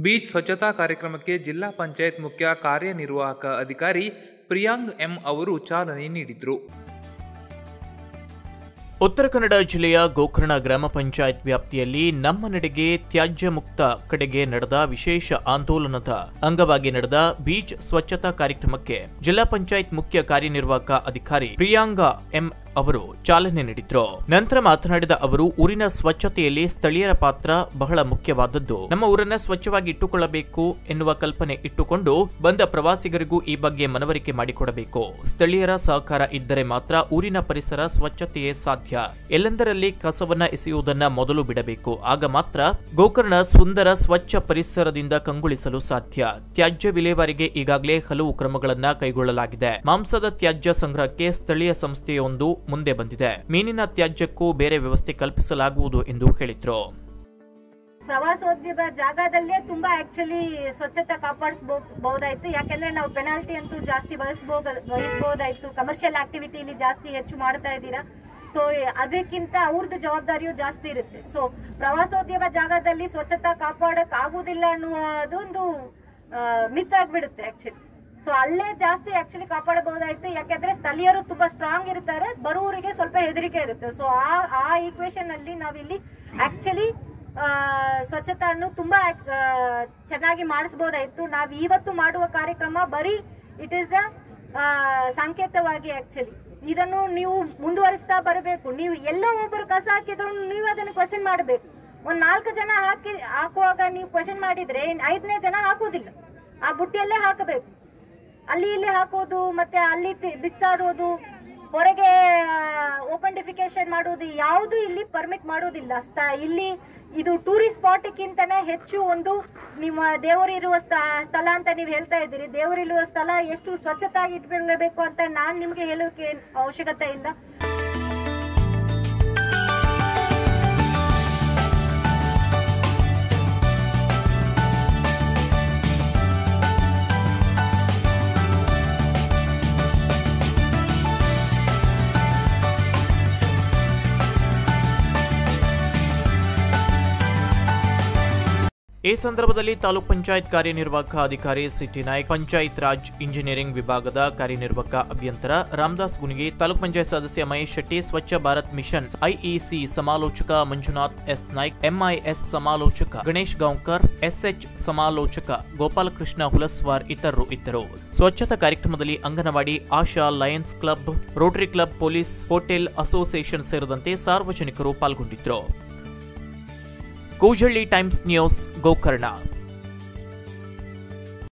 beach ಸ್ವಚ್ಛತಾ ಕಾರ್ಯಕ್ರಮಕ್ಕೆ ಜಿಲ್ಲಾ ಪಂಚಾಯತ್ ಮುಖ್ಯ ಕಾರ್ಯನಿರ್ವಾಹಕ ಅಧಿಕಾರಿ ಪ್ರಿಯಾಂಗ್ ಎಂ ಅವರು ಚಾಲನೆ ನೀಡಿದರು ಉತ್ತರ ಕನ್ನಡ ಜಿಲ್ಲೆಯ ಗೋಕರ್ಣ ಗ್ರಾಮ ಪಂಚಾಯತ್ ವ್ಯಾಪ್ತಿಯಲ್ಲಿ ನಮ್ಮ ನಡೆಗೆ ತ್ಯಾಜ್ಯ ಮುಕ್ತ ಕಡೆಗೆ ನಡೆದ ವಿಶೇಷ ಆಂದೋಲನದ ಅಂಗವಾಗಿ ನಡೆದ ಬೀಚ್ ಸ್ವಚ್ಛತಾ ಕಾರ್ಯಕ್ರಮಕ್ಕೆ ಜಿಲ್ಲಾ ಪಂಚಾಯತ್ ಮುಖ್ಯ ಕಾರ್ಯನಿರ್ವಾಹಕ ಅಧಿಕಾರಿ ಪ್ರಿಯಾಂಗ ಎಂ ಅವರು ಚಾಲನೆ ನೀಡಿದ್ರು ನಂತರ ಮಾತನಾಡಿದ ಅವರು ಊರಿನ ಸ್ವಚ್ಛತೆಯಲ್ಲಿ ಸ್ಥಳೀಯರ ಪಾತ್ರ ಬಹಳ ಮುಖ್ಯವಾದದ್ದು ನಮ್ಮ ಊರನ್ನ ಸ್ವಚ್ಛವಾಗಿ ಇಟ್ಟುಕೊಳ್ಳಬೇಕು ಎನ್ನುವ ಕಲ್ಪನೆ ಇಟ್ಟುಕೊಂಡು ಬಂದ ಪ್ರವಾಸಿಗರಿಗೂ ಈ ಬಗ್ಗೆ ಮನವರಿಕೆ ಮಾಡಿಕೊಡಬೇಕು ಸ್ಥಳೀಯರ ಸಹಕಾರ ಇದ್ದರೆ ಮಾತ್ರ ಊರಿನ ಪರಿಸರ ಸ್ವಚ್ಛತೆಯೇ ಸಾಧ್ಯ ಎಲ್ಲೆಂದರಲ್ಲಿ ಕಸವನ್ನ ಎಸೆಯುವುದನ್ನ ಮೊದಲು ಬಿಡಬೇಕು ಆಗ ಮಾತ್ರ ಗೋಕರ್ಣ ಸುಂದರ ಸ್ವಚ್ಛ ಪರಿಸರದಿಂದ ಕಂಗೊಳಿಸಲು ಸಾಧ್ಯ ತ್ಯಾಜ್ಯ ವಿಲೇವಾರಿಗೆ ಈಗಾಗಲೇ ಹಲವು ಕ್ರಮಗಳನ್ನ ಕೈಗೊಳ್ಳಲಾಗಿದೆ ಮಾಂಸದ ತ್ಯಾಜ್ಯ ಸಂಗ್ರಹಕ್ಕೆ ಸ್ಥಳೀಯ ಸಂಸ್ಥೆಯೊಂದು ಮುಂದೆ ಬಂದಿದೆ ಮೀನಿನ ತ್ಯಾಜ್ಯಕ್ಕೂ ಬೇರೆ ವ್ಯವಸ್ಥೆ ಕಲ್ಪಿಸಲಾಗುವುದು ಎಂದು ಹೇಳಿದ್ರು ಪ್ರವಾಸೋದ್ಯಮ ಜಾಗದಲ್ಲೇ ತುಂಬಾ ಆಕ್ಚುಲಿ ಸ್ವಚ್ಛತೆ ಕಾಪಾಡಿಸಬಹುದಾಯ್ತು ಯಾಕಂದ್ರೆ ನಾವು ಪೆನಾಲ್ಟಿ ಅಂತೂ ಜಾಸ್ತಿ ಬಳಸಬಹುದು ವಹಿಸಬಹುದಾಯ್ತು ಕಮರ್ಷಿಯಲ್ ಆಕ್ಟಿವಿಟಿಲಿ ಜಾಸ್ತಿ ಹೆಚ್ಚು ಮಾಡ್ತಾ ಇದ್ದೀರಾ ಸೊ ಅದಕ್ಕಿಂತ ಅವ್ರದ್ದು ಜವಾಬ್ದಾರಿಯು ಜಾಸ್ತಿ ಇರುತ್ತೆ ಸೊ ಪ್ರವಾಸೋದ್ಯಮ ಜಾಗದಲ್ಲಿ ಸ್ವಚ್ಛತಾ ಕಾಪಾಡಕ್ ಆಗುದಿಲ್ಲ ಅನ್ನುವುದೊಂದು ಮಿತ್ ಆಗ್ಬಿಡುತ್ತೆ ಆಕ್ಚುಲಿ ಸೊ ಅಲ್ಲೇ ಜಾಸ್ತಿ ಆಕ್ಚುಲಿ ಕಾಪಾಡಬಹುದಾಯ್ತು ಯಾಕಂದ್ರೆ ಸ್ಥಳೀಯರು ತುಂಬಾ ಸ್ಟ್ರಾಂಗ್ ಇರ್ತಾರೆ ಬರುವವರಿಗೆ ಸ್ವಲ್ಪ ಹೆದರಿಕೆ ಇರುತ್ತೆ ಸೊ ಆ ಆ ಈಕ್ವೇಶನ್ ಅಲ್ಲಿ ನಾವಿಲ್ಲಿ ಆಕ್ಚುಲಿ ಸ್ವಚ್ಛತೆಯನ್ನು ತುಂಬಾ ಆ, ಚೆನ್ನಾಗಿ ಮಾಡಿಸಬಹುದಾಯ್ತು ನಾವು ಇವತ್ತು ಮಾಡುವ ಕಾರ್ಯಕ್ರಮ ಬರೀ ಇಟ್ ಈಸ್ ಅ ಸಂಕೇತವಾಗಿ ಆಕ್ಚುಲಿ ಇದನ್ನು ನೀವು ಮುಂದುವರಿಸ್ತಾ ಬರಬೇಕು ನೀವು ಎಲ್ಲೋ ಒಬ್ಬರು ಕಸ ಹಾಕಿದ್ರು ನೀವು ಅದನ್ನು ಕ್ವಶನ್ ಮಾಡಬೇಕು ಒಂದ್ ನಾಲ್ಕು ಜನ ಹಾಕಿ ಹಾಕುವಾಗ ನೀವು ಕ್ವಶನ್ ಮಾಡಿದ್ರೆ ಇನ್ ಐದನೇ ಜನ ಹಾಕೋದಿಲ್ಲ ಆ ಬುಟ್ಟಿಯಲ್ಲೇ ಹಾಕಬೇಕು ಅಲ್ಲಿ ಇಲ್ಲಿ ಹಾಕೋದು ಮತ್ತೆ ಅಲ್ಲಿ ತಿ- ಬಿಸಾಡೋದು ಹೊರಗೆ ಓಪನ್ ಡಿಫಿಕೇಶನ್ ಮಾಡೋದು ಯಾವುದು ಇಲ್ಲಿ ಪರ್ಮಿಟ್ ಮಾಡೋದಿಲ್ಲ ಸ್ಥ- ಇಲ್ಲಿ ಇದು ಟೂರಿಸ್ಟ್ ಸ್ಪಾಟ್ಗಿಂತನೇ ಹೆಚ್ಚು ಒಂದು ನಿಮ್ಮ ದೇವರಿರುವ ಸ್ಥ- ಸ್ಥಳ ಅಂತ ನೀವು ಹೇಳ್ತಾ ಇದ್ದೀರಿ ದೇವರಿರುವ ಸ್ಥಳ ಎಷ್ಟು ಸ್ವಚ್ಛತಾಗಿ ಇಟ್ಕೊಳ್ಳಬೇಕು ಅಂತ ನಾನು ನಿಮಗೆ ಹೇಳೋಕೆ ಅವಶ್ಯಕತೆ ಇಲ್ಲ ಈ ಸಂದರ್ಭದಲ್ಲಿ ತಾಲೂಕ್ ಪಂಚಾಯತ್ ಕಾರ್ಯನಿರ್ವಾಹಕ ಅಧಿಕಾರಿ ಸಿಟಿ ನಾಯ್ಕ್ ಪಂಚಾಯತ್ ರಾಜ್ ಇಂಜಿನಿಯರಿಂಗ್ ವಿಭಾಗದ ಕಾರ್ಯನಿರ್ವಾಹಕ ಅಭಿಯಂತರ ರಾಮದಾಸ್ ಗುನಿಗಿ ತಾಲೂಕ್ ಪಂಚಾಯತ್ ಸದಸ್ಯ ಮಹೇಶ್ ಶೆಟ್ಟಿ ಸ್ವಚ್ಛ ಭಾರತ್ ಮಿಷನ್ ಐಇಸಿ ಸಮಾಲೋಚಕ ಮಂಜುನಾಥ್ ಎಸ್ ನಾಯ್ಕ್ ಎಂಐಎಸ್ ಸಮಾಲೋಚಕ ಗಣೇಶ್ ಗಾಂವ್ಕರ್ ಎಸ್ಎಚ್ ಸಮಾಲೋಚಕ ಗೋಪಾಲಕೃಷ್ಣ ಹುಲಸ್ವಾರ್ ಇತರರು ಇದ್ದರು ಸ್ವಚ್ಛತಾ ಕಾರ್ಯಕ್ರಮದಲ್ಲಿ anganwadi ASHA Lions Club Rotary Club police hotel association ಸೇರಿದಂತೆ ಸಾರ್ವಜನಿಕರು ಪಾಲ್ಗೊಂಡಿದ್ದರು ಕೂಜಳ್ಳಿ ಟೈಮ್ಸ್ ನ್ಯೂಸ್ ಗೋಕರ್ಣ